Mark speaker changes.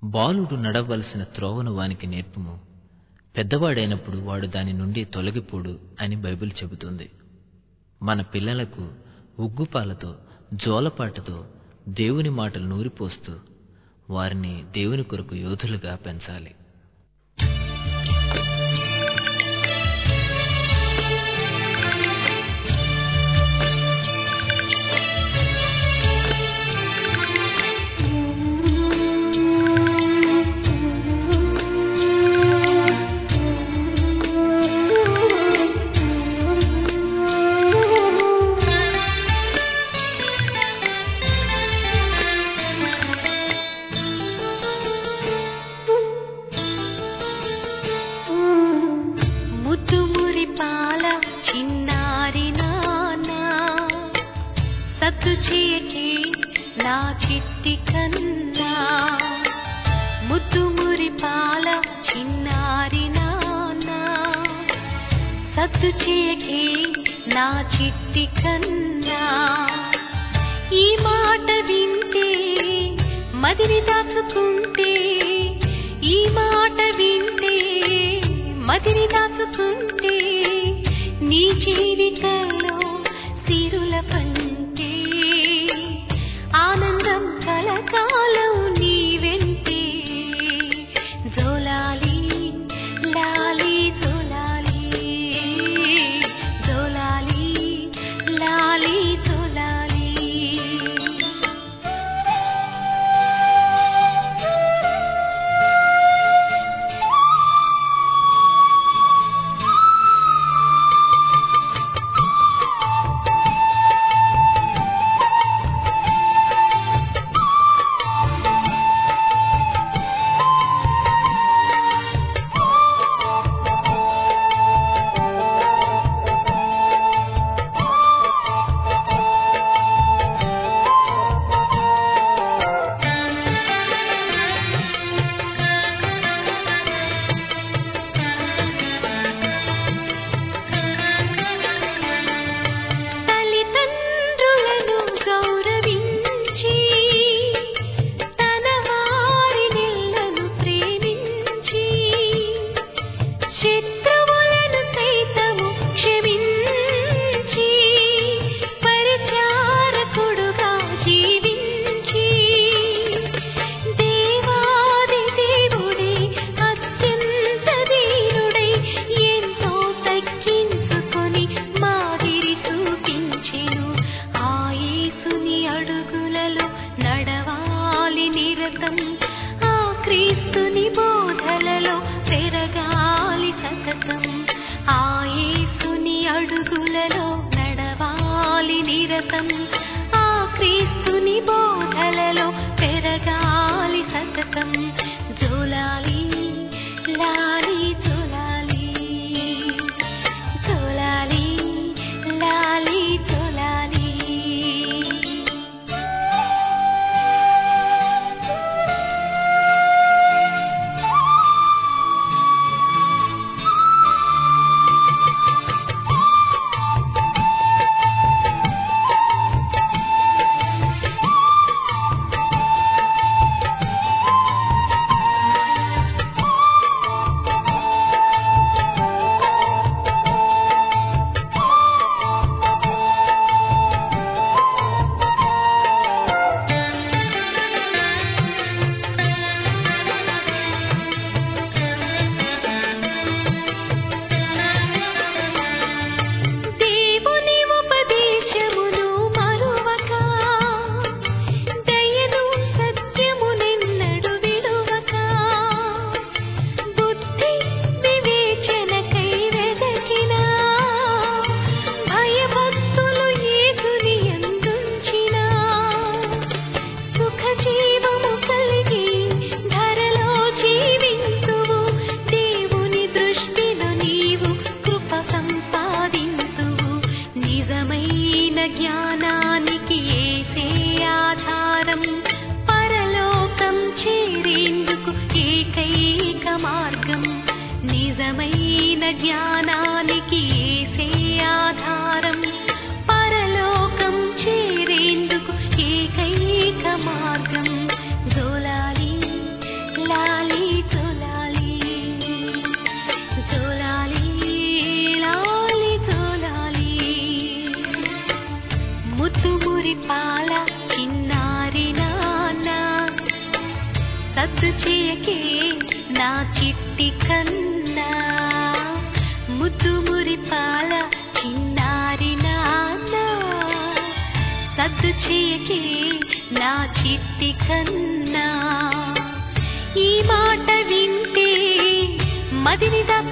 Speaker 1: బాలుడు నడవలసిన త్రోవను వానికి నేర్పుము పెద్దవాడైనప్పుడు వాడు దాని నుండి తొలగిపోడు అని బైబిల్ చెబుతుంది మన పిల్లలకు ఉగ్గుపాలతో జోలపాటతో దేవుని మాటలు నూరిపోస్తూ వారిని దేవుని కొరకు యోధులుగా పెంచాలి
Speaker 2: ముతుమురి పాల చిన్నారి నాన్న సత్తు చేయకి నా చిట్టి కన్నా ముతుమురి పాల చిన్నారి నాన్న సత్తు చేయకి నా చిట్టి కన్నా ఈ మాట వింటే మదిని దాచుకుంటే ఈ మాట వింటే మదిని దాచుకుంటే నీ జీవితంలో సిరుల పంటే ఆనందం కలకాలం నీ వెంటే జోలాలి లాలి జోలాలి జోలాలి లాలి జోలాలి తల్లిదండ్రులను గౌరవించి తన వారినిళ్లను ప్రేమించి శత్రువులను సైతము క్షమించి పరిచారకుడుగా జీవించి దేవాది దేవుడే అత్యంత దీనుడై ఎంతో తగ్గించుకొని మాదిరి చూపించెను ఆ యేసుని అడుగులలో నడవాలి నిరతం ఆ క్రీస్తుని బోధలలో పెరగాలి సతతం ఆ యేసుని అడుగులలో నడవాలి నిరతం ఆ క్రీస్తుని బోధలలో పెరగాలి సతతం జోలాలి లాలి జోలాలి జోలాలి లాలి జోలాలి దేవుని ఉపదేశమును మరువక దయను సత్యమునెన్నడు విడువక బుద్ధి వివేచనకై వెదకిన భయభక్తులు యేసుని యందుంచిన సుఖ జీవము కలిగి ధరలో జీవింతువు దేవుని దృష్టిలో నీవు కృప సంపాదింతువు నిజమైన జ్ఞానానికి ఏసే ఆధారం పరలోకం చేరేందుకు ఏకైక మార్గం నిజమైన జ్ఞానానికి ఏసే ఆధారం పరలోకం చేరేందుకు ఏకైక మార్గం జోలాలి సద్దు చేయకే నా చిట్టి కన్నా ముద్దు మురిపాల చిన్నారి నాన్న సద్దు చేయకే నా చిట్టి కన్నా ఈ మాట వింటే మదిని